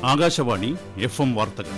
Akashvani F M വാർത്തകൾ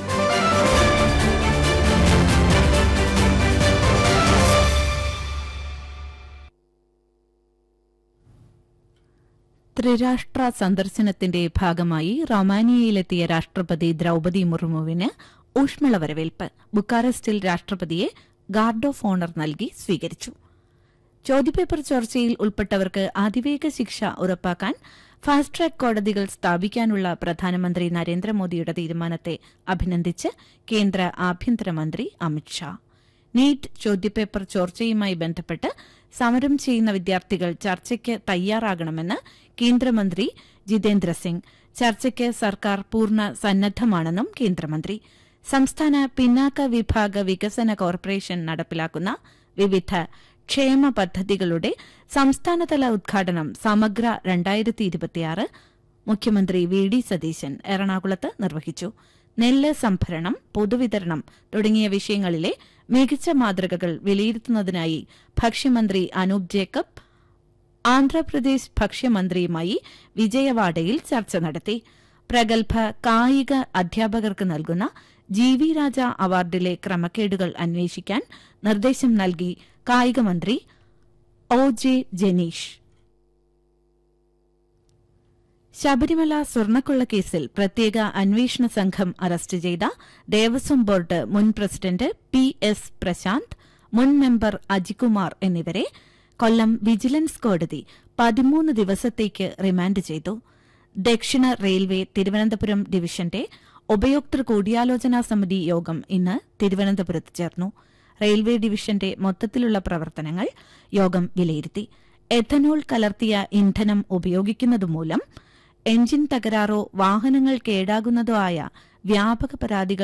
ത്രിരാഷ്ട്ര സന്ദർശനത്തിന്റെ ഭാഗമായി റൊമാനിയയിലെത്തിയ രാഷ്ട്രപതി ദ്രൌപതി മുർമുവിന് ഊഷ്മള വരവേൽപ്പ് ബുക്കാറസ്റ്റിൽ രാഷ്ട്രപതിയെ ഗാർഡ് ഓഫ് ഓണർ നൽകി സ്വീകരിച്ചു ചോദ്യപേപ്പർ ചോർച്ചയിൽ ഉൾപ്പെട്ടവർക്ക് അതിവേഗ ശിക്ഷ ഉറപ്പാക്കാൻ ഫാസ്റ്റ് ട്രാക്ക് കോടതികൾ സ്ഥാപിക്കാനുള്ള പ്രധാനമന്ത്രി നരേന്ദ്രമോദിയുടെ തീരുമാനത്തെ അഭിനന്ദിച്ച് കേന്ദ്ര ആഭ്യന്തരമന്ത്രി അമിത്ഷാ നീറ്റ് ചോദ്യപേപ്പർ ചോർച്ചയുമായി ബന്ധപ്പെട്ട് സമരം ചെയ്യുന്ന വിദ്യാർത്ഥികൾ ചർച്ചയ്ക്ക് തയ്യാറാകണമെന്ന് കേന്ദ്രമന്ത്രി ജിതേന്ദ്ര സിംഗ് ചർച്ചയ്ക്ക് സർക്കാർ പൂർണ്ണ സന്നദ്ധമാണെന്നും കേന്ദ്രമന്ത്രി സംസ്ഥാന പിന്നാക്ക വിഭാഗ വികസന കോർപ്പറേഷൻ നടപ്പിലാക്കുന്ന വിവിധ ക്ഷേമ പദ്ധതികളുടെ സംസ്ഥാനതല ഉദ്ഘാടനം സമഗ്ര രണ്ടായിരത്തി ഇരുപത്തിയാറ് മുഖ്യമന്ത്രി വി ഡി സതീശൻ എറണാകുളത്ത് നിർവഹിച്ചു നെല്ല് സംഭരണം പൊതുവിതരണം തുടങ്ങിയ വിഷയങ്ങളിലെ മികച്ച മാതൃകകൾ വിലയിരുത്തുന്നതിനായി ഭക്ഷ്യമന്ത്രി അനൂപ് ജേക്കബ് ആന്ധ്രാപ്രദേശ് ഭക്ഷ്യമന്ത്രിയുമായി വിജയവാഡയിൽ ചർച്ച നടത്തി പ്രഗത്ഭ കായിക അധ്യാപകർക്ക് നൽകുന്ന ജി വി രാജ അവാർഡിലെ ക്രമക്കേടുകൾ അന്വേഷിക്കാൻ നിർദ്ദേശം നൽകി കായികമന്ത്രി ഒ ജെ ജനീഷ് ശബരിമല സ്വർണ്ണക്കൊള്ള കേസിൽ പ്രത്യേക അന്വേഷണ സംഘം അറസ്റ്റ് ചെയ്ത ദേവസ്വം ബോർഡ് മുൻ പ്രസിഡന്റ് പി എസ് പ്രശാന്ത് മുൻ മെമ്പർ അജികുമാർ എന്നിവരെ കൊല്ലം വിജിലൻസ് കോടതി പതിമൂന്ന് ദിവസത്തേക്ക് റിമാൻഡ് ചെയ്തു ദക്ഷിണ റെയിൽവേ തിരുവനന്തപുരം ഡിവിഷന്റെ ഉപയോക്തൃ കൂടിയാലോചനാ സമിതി യോഗം ഇന്ന് തിരുവനന്തപുരത്ത് ചേർന്നു റെയിൽവേ ഡിവിഷന്റെ മൊത്തത്തിലുള്ള പ്രവർത്തനങ്ങൾ യോഗം വിലയിരുത്തി എഥനോൾ കലർത്തിയ ഇന്ധനം ഉപയോഗിക്കുന്നതുമൂലം എഞ്ചിൻ തകരാറോ വാഹനങ്ങൾ കേടാകുന്നതോ ആയ വ്യാപക പരാതികൾ